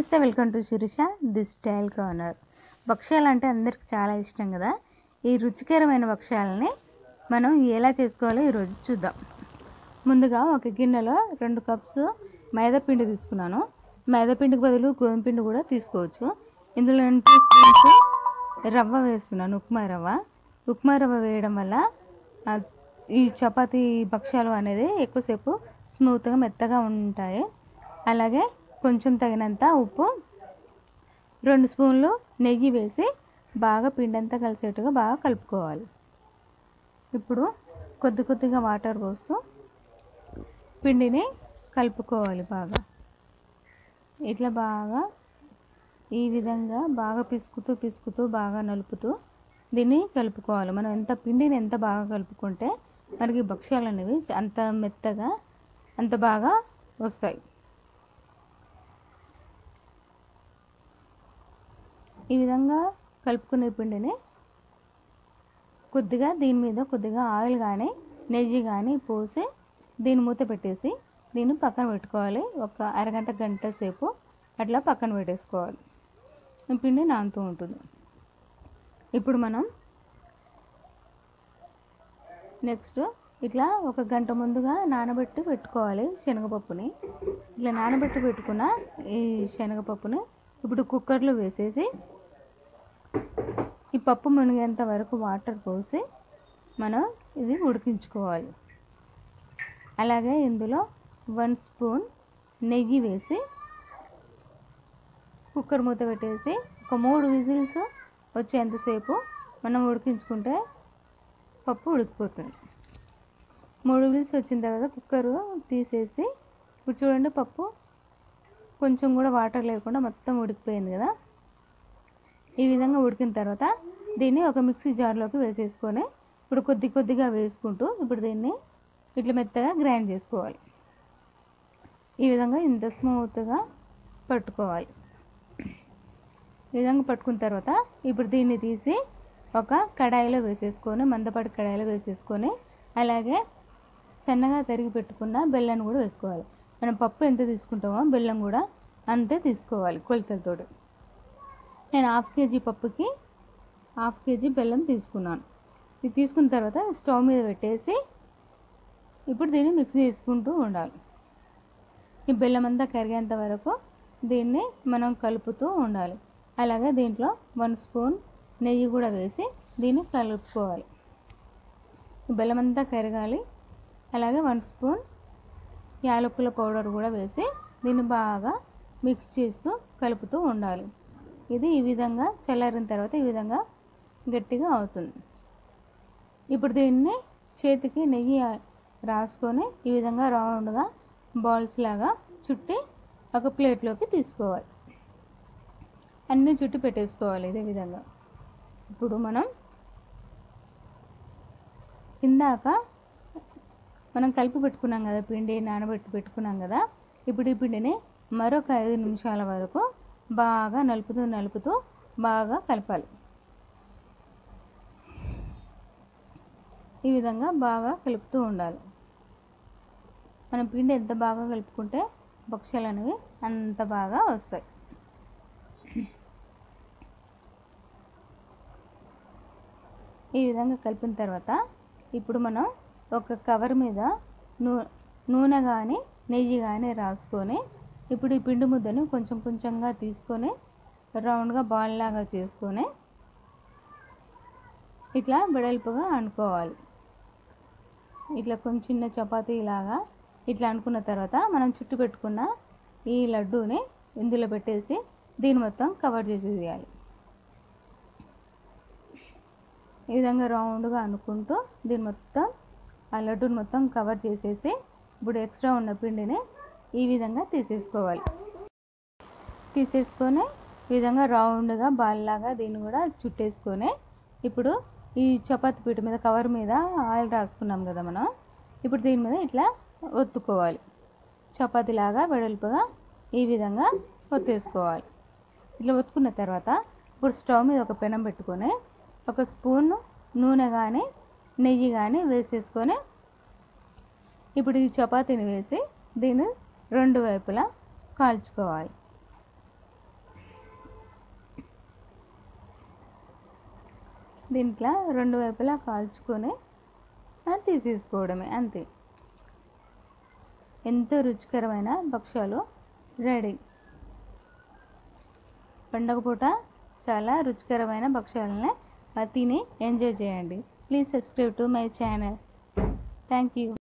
నమస్తే welcome to Sirisha the style corner భక్ష్యాలు అంటే అందరికి చాలా ఇష్టం కదా ఈ రుచికరమైన భక్ష్యాలని మనం ఎలా చేసుకోవాలో ఈరోజు చూద్దాం ముందుగా ఒక గిన్నెలో రెండు కప్స్ మైదా పిండి తీసుకున్నాను మైదా పిండికి బదులు గోధుమ పిండి కూడా తీసుకోవచ్చు ఇందులో టూ స్పూన్స్ రవ్వ వేస్తున్నాను ఉప్మా రవ్వ ఉప్మా రవ్వ వేయడం వల్ల ఆ, ఈ చపాతీ భక్ష్యాలు అనేది ఎక్కువసేపు స్మూత్గా మెత్తగా ఉంటాయి అలాగే కొంచెం తగినంత ఉప్పు రెండు స్పూన్లు నెయ్యి వేసి బాగా పిండంతా కలిసేట్టుగా బాగా కలుపుకోవాలి ఇప్పుడు కొద్ది కొద్దిగా వాటర్ పోస్తూ పిండిని కలుపుకోవాలి బాగా ఇట్లా బాగా ఈ విధంగా బాగా పిసుకుతూ పిసుకుతూ బాగా నలుపుతూ దీన్ని కలుపుకోవాలి మనం ఎంత పిండిని ఎంత బాగా కలుపుకుంటే మనకి భక్ష్యాలు అనేవి చ- అంత మెత్తగా అంత బాగా వస్తాయి ఈ విధంగా కలుపుకునే పిండిని కొద్దిగా దీని మీద కొద్దిగా ఆయిల్ కానీ నెయ్యి కానీ పోసి దీన్ని మూత పెట్టేసి దీన్ని పక్కన పెట్టుకోవాలి ఒక అరగంట గంట సేపు అట్లా పక్కన పెట్టేసుకోవాలి ఈ పిండి నానుతూ ఉంటుంది ఇప్పుడు మనం నెక్స్ట్ ఇట్లా ఒక గంట ముందుగా నానబెట్టి పెట్టుకోవాలి శనగపప్పుని ఇట్లా నానబెట్టి పెట్టుకున్న ఈ శనగపప్పుని ఇప్పుడు కుక్కర్లో వేసేసి ఈ పప్పు మునిగేంత వరకు వాటర్ పోసి మనం ఇది ఉడికించుకోవాలి అలాగే ఇందులో వన్ స్పూన్ నెయ్యి వేసి కుక్కర్ మూత పెట్టేసి ఒక మూడు విజిల్స్ వచ్చేంతసేపు మనం ఉడికించుకుంటే పప్పు ఉడికిపోతుంది మూడు విజిల్స్ వచ్చిన తర్వాత కుక్కర్ తీసేసి ఇప్పుడు చూడండి పప్పు కొంచెం కూడా వాటర్ లేకుండా మొత్తం ఉడికిపోయింది కదా ఈ విధంగా ఉడికిన తర్వాత దీన్ని ఒక మిక్సీ జార్లోకి వేసేసుకొని ఇప్పుడు కొద్ది కొద్దిగా వేసుకుంటూ ఇప్పుడు దీన్ని ఇట్లా మెత్తగా గ్రైండ్ చేసుకోవాలి ఈ విధంగా ఇంత స్మూత్గా పట్టుకోవాలి ఈ విధంగా పట్టుకున్న తర్వాత ఇప్పుడు దీన్ని తీసి ఒక కడాయిలో వేసేసుకొని మందపాటి కడాయిలో వేసేసుకొని అలాగే సన్నగా తరిగి పెట్టుకున్న బెల్లాన్ని కూడా వేసుకోవాలి మనం పప్పు ఎంత తీసుకుంటామో బెల్లం కూడా అంతే తీసుకోవాలి కొలతలతోటి నేను హాఫ్ కేజీ పప్పుకి హాఫ్ కేజీ బెల్లం తీసుకున్నాను ఇది తీసుకున్న తర్వాత స్టవ్ మీద పెట్టేసి ఇప్పుడు దీన్ని మిక్స్ చేసుకుంటూ ఉండాలి ఈ బెల్లం అంతా కరిగేంత వరకు దీన్ని మనం కలుపుతూ ఉండాలి అలాగే దీంట్లో వన్ స్పూన్ నెయ్యి కూడా వేసి దీన్ని కలుపుకోవాలి ఈ బెల్లం అంతా కరగాలి అలాగే వన్ స్పూన్ యాలకుల పౌడర్ కూడా వేసి దీన్ని బాగా మిక్స్ చేస్తూ కలుపుతూ ఉండాలి ఇది ఈ విధంగా చల్లారిన తర్వాత ఈ విధంగా గట్టిగా అవుతుంది ఇప్పుడు దీన్ని చేతికి నెయ్యి రాసుకొని ఈ విధంగా రౌండ్గా బాల్స్ లాగా చుట్టి ఒక ప్లేట్లోకి తీసుకోవాలి అన్నీ చుట్టి పెట్టేసుకోవాలి ఇదే విధంగా ఇప్పుడు మనం ఇందాక మనం కలిపి పెట్టుకున్నాం కదా పిండి నానబెట్టి పెట్టుకున్నాం కదా ఇప్పుడు ఈ పిండిని మరొక ఐదు నిమిషాల వరకు బాగా నలుపుతూ నలుపుతూ బాగా కలపాలి ఈ విధంగా బాగా కలుపుతూ ఉండాలి మనం పిండి ఎంత బాగా కలుపుకుంటే భక్ష్యాలు అనేవి అంత బాగా వస్తాయి ఈ విధంగా కలిపిన తర్వాత ఇప్పుడు మనం ఒక కవర్ మీద నూ నూనె కానీ నెయ్యి కానీ రాసుకొని ఇప్పుడు ఈ పిండి ముద్దను కొంచెం కొంచెంగా తీసుకొని రౌండ్గా బాల్ లాగా చేసుకొని ఇట్లా వెడల్పుగా అనుకోవాలి ఇట్లా కొంచెం చిన్న చపాతీ లాగా ఇట్లా అనుకున్న తర్వాత మనం చుట్టు పెట్టుకున్న ఈ లడ్డూని ఇందులో పెట్టేసి దీని మొత్తం కవర్ చేసేయాలి ఈ విధంగా రౌండ్గా అనుకుంటూ దీని మొత్తం ఆ లడ్డూని మొత్తం కవర్ చేసేసి ఇప్పుడు ఎక్స్ట్రా ఉన్న పిండిని ఈ విధంగా తీసేసుకోవాలి తీసేసుకొని ఈ విధంగా రౌండ్గా బాల్ లాగా దీన్ని కూడా చుట్టేసుకొని ఇప్పుడు ఈ చపాతీ పీట మీద కవర్ మీద ఆయిల్ రాసుకున్నాం కదా మనం ఇప్పుడు దీని మీద ఇట్లా ఒత్తుకోవాలి చపాతీ లాగా వెడల్పుగా ఈ విధంగా ఒత్తేసుకోవాలి ఇట్లా ఒత్తుకున్న తర్వాత ఇప్పుడు స్టవ్ మీద ఒక పెనం పెట్టుకొని ఒక స్పూన్ నూనె కానీ నెయ్యి కానీ వేసేసుకొని ఇప్పుడు ఈ చపాతీని వేసి దీన్ని రెండు వైపులా కాల్చుకోవాలి దీంట్లో రెండు వైపులా కాల్చుకొని అది తీసేసుకోవడమే అంతే ఎంతో రుచికరమైన భక్ష్యాలు రెడీ పండగ పూట చాలా రుచికరమైన భక్ష్యాలని తిని ఎంజాయ్ చేయండి please subscribe to my channel thank you